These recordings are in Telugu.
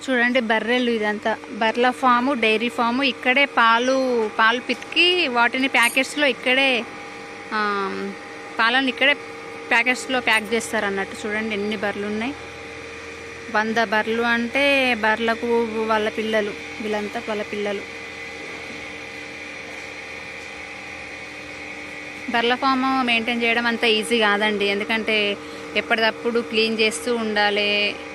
చూడండి బర్రెలు ఇదంతా బర్రెల ఫాము డైరీ ఫాము ఇక్కడే పాలు పాలు పితికి వాటిని ప్యాకెట్స్లో ఇక్కడే ఆ, పాలను ఇక్కడే ప్యాకెట్స్లో ప్యాక్ చేస్తారు అన్నట్టు చూడండి ఎన్ని బర్రెలు ఉన్నాయి వంద బర్రెలు అంటే బర్రెలకు వాళ్ళ పిల్లలు వీళ్ళంతా వాళ్ళ పిల్లలు బర్రెల ఫామ్ మెయింటైన్ చేయడం అంత ఈజీ కాదండి ఎందుకంటే ఎప్పటికప్పుడు క్లీన్ చేస్తూ ఉండాలి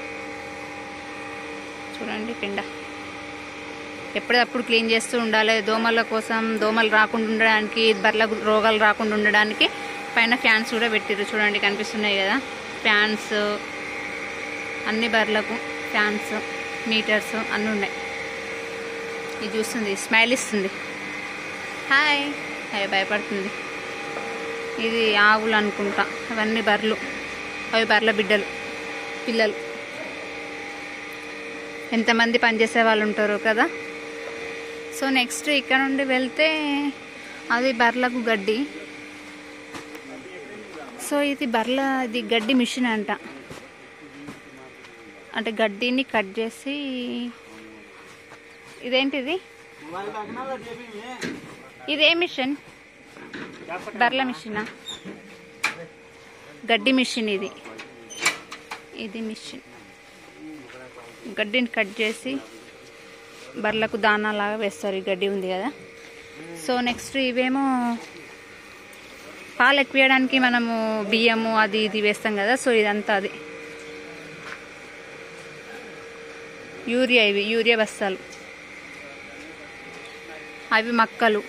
చూడండి పిండ ఎప్పటికప్పుడు క్లీన్ చేస్తూ ఉండాలి దోమల కోసం దోమలు రాకుండా ఉండడానికి బర్రెలకు రోగాలు రాకుండా ఉండడానికి పైన ఫ్యాన్స్ కూడా పెట్టిర్రు చూడండి కనిపిస్తున్నాయి కదా ఫ్యాన్స్ అన్ని బర్రెలకు ఫ్యాన్స్ మీటర్స్ అన్నీ ఉన్నాయి ఇది చూస్తుంది స్మైల్ ఇస్తుంది హాయ్ అవి భయపడుతుంది ఇది ఆవులు అనుకుంటా అవన్నీ బర్రెలు అవి బర్రెల బిడ్డలు పిల్లలు ఎంతమంది పనిచేసే వాళ్ళు ఉంటారు కదా సో నెక్స్ట్ ఇక్కడ నుండి వెళ్తే అది బర్రెలకు గడ్డి సో ఇది బర్రెల ఇది గడ్డి మిషన్ అంట అంటే గడ్డిని కట్ చేసి ఇదేంటిది ఇదే మిషన్ బర్రెల మిషనా గడ్డి మిషన్ ఇది ఇది మిషన్ గడ్డిని కట్ చేసి బర్రెలకు దానా లాగా వేస్తారు ఈ గడ్డి ఉంది కదా సో నెక్స్ట్ ఇవేమో పాలు ఎక్కువేయడానికి మనము బియ్యము అది ఇది వేస్తాం కదా సో ఇదంతా అది యూరియా ఇవి యూరియా బస్తాలు అవి మక్కలు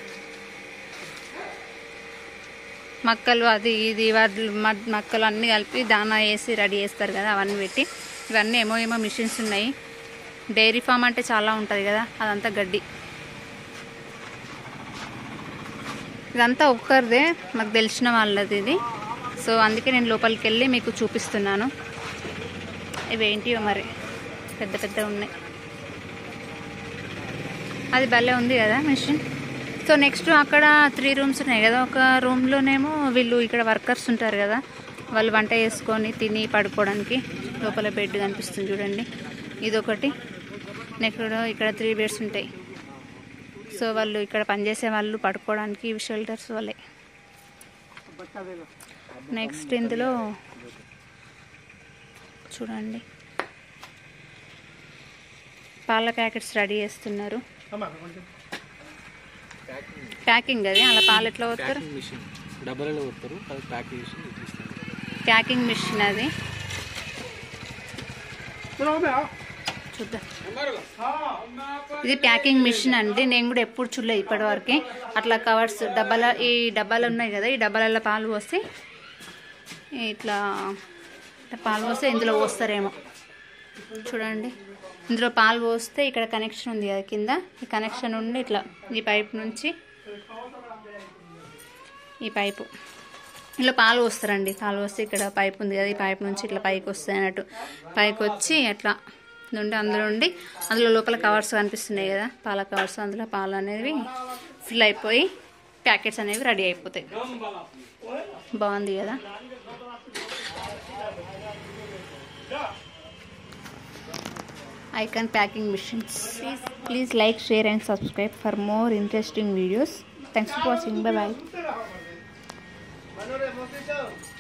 మక్కలు అది ఇది వడ్లు మడ్- మక్కలు అన్నీ కలిపి దానా వేసి రెడీ చేస్తారు కదా అవన్నీ పెట్టి ఇవన్నీ ఏమో ఏమో మిషన్స్ ఉన్నాయి డైరీ ఫామ్ అంటే చాలా ఉంటుంది కదా అదంతా గడ్డి ఇదంతా ఒక్కరిదే మాకు తెలిసిన వాళ్ళది ఇది సో అందుకే నేను లోపలికి వెళ్ళి మీకు చూపిస్తున్నాను ఇవేంటివో మరి పెద్ద పెద్ద ఉన్నాయి అది భలే ఉంది కదా మిషన్ సో నెక్స్ట్ అక్కడ త్రీ రూమ్స్ ఉన్నాయి కదా ఒక రూమ్లోనేమో వీళ్ళు ఇక్కడ వర్కర్స్ ఉంటారు కదా వాళ్ళు వంట చేసుకొని తిని పడుకోవడానికి లోపల బెడ్ కనిపిస్తుంది చూడండి ఇదొకటి నెక్స్ట్ ఇక్కడ త్రీ బెడ్స్ ఉంటాయి సో వాళ్ళు ఇక్కడ పనిచేసే వాళ్ళు పడుకోవడానికి ఇవి షెల్టర్స్ వాళ్ళే నెక్స్ట్ ఇందులో చూడండి పాల ప్యాకెట్స్ రెడీ చేస్తున్నారు ప్యాకింగ్ అది అలా పాలు ఎట్లా పోతారు ప్యాకింగ్ మిషన్ డబ్బలలో కొడతారు అది ప్యాక్ చేసి ఇస్తారు ప్యాకింగ్ మిషన్ అది చూద్దాం ఇది ప్యాకింగ్ మిషన్ అండి నేను కూడా ఎప్పుడు చూడలేదు ఇప్పటివరకు అట్లా కవర్స్ డబ్బాల ఈ డబ్బాలు ఉన్నాయి కదా ఈ డబ్బాలలో పాలు పోసి ఇట్లా ఇట్లా పాలు పోస్తే ఇందులో పోస్తారేమో చూడండి ఇందులో పాలు పోస్తే ఇక్కడ కనెక్షన్ ఉంది కదా కింద ఈ కనెక్షన్ ఉండి ఇట్లా ఈ పైప్ నుంచి ఈ పైపు ఇలా పాలు పోస్తారండి పాలు పోస్తే ఇక్కడ పైప్ ఉంది కదా ఈ పైప్ నుంచి ఇట్లా పైకి వస్తాయి అన్నట్టు పైకి వచ్చి అట్లా నుండి అందులో ఉండి అందులో లోపల కవర్స్ కనిపిస్తున్నాయి కదా పాల కవర్స్ అందులో పాలు అనేవి ఫిల్ అయిపోయి ప్యాకెట్స్ అనేవి రెడీ అయిపోతాయి బాగుంది కదా icon packing machines please, please like share and subscribe for more interesting videos thanks for watching bye bye